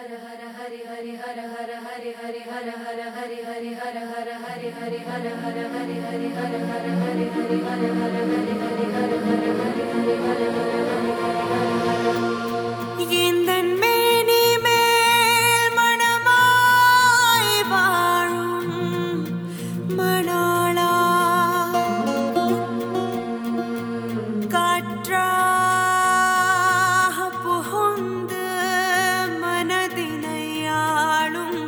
எந்தன் மேனி மேல் மணமாய் வாழும் மணாளா காற்றாக புகுந்து மனதினை ஆளும்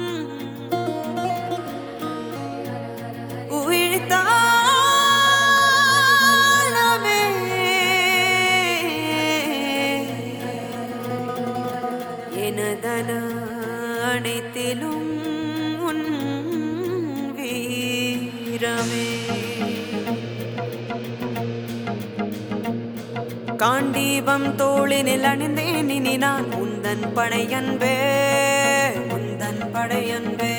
உயிர்த்தாளமே எனதன அனைத்திலும் உன் வீரமே காண்டீபம் தோளினில் அணிந்தேன் இனி நான் உந்தன் படையன்பே உந்தன் படையன்பே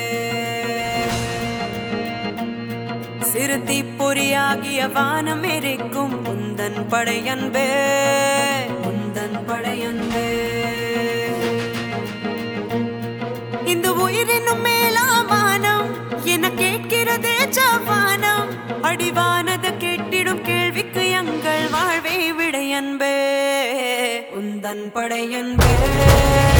சிறுத்தி பொறியாகிய வானம் எரிக்கும் உந்தன் படையன்பே உந்தன் படையன்பே இந்த உயிரினும் மேலாமானம் என கேட்கிறதே ஜவானம் அடிவானது கேட்டிடும் கேள்விக்கு எங்கள் வாழ்வை விடையன்பே உந்தன் படையன்பே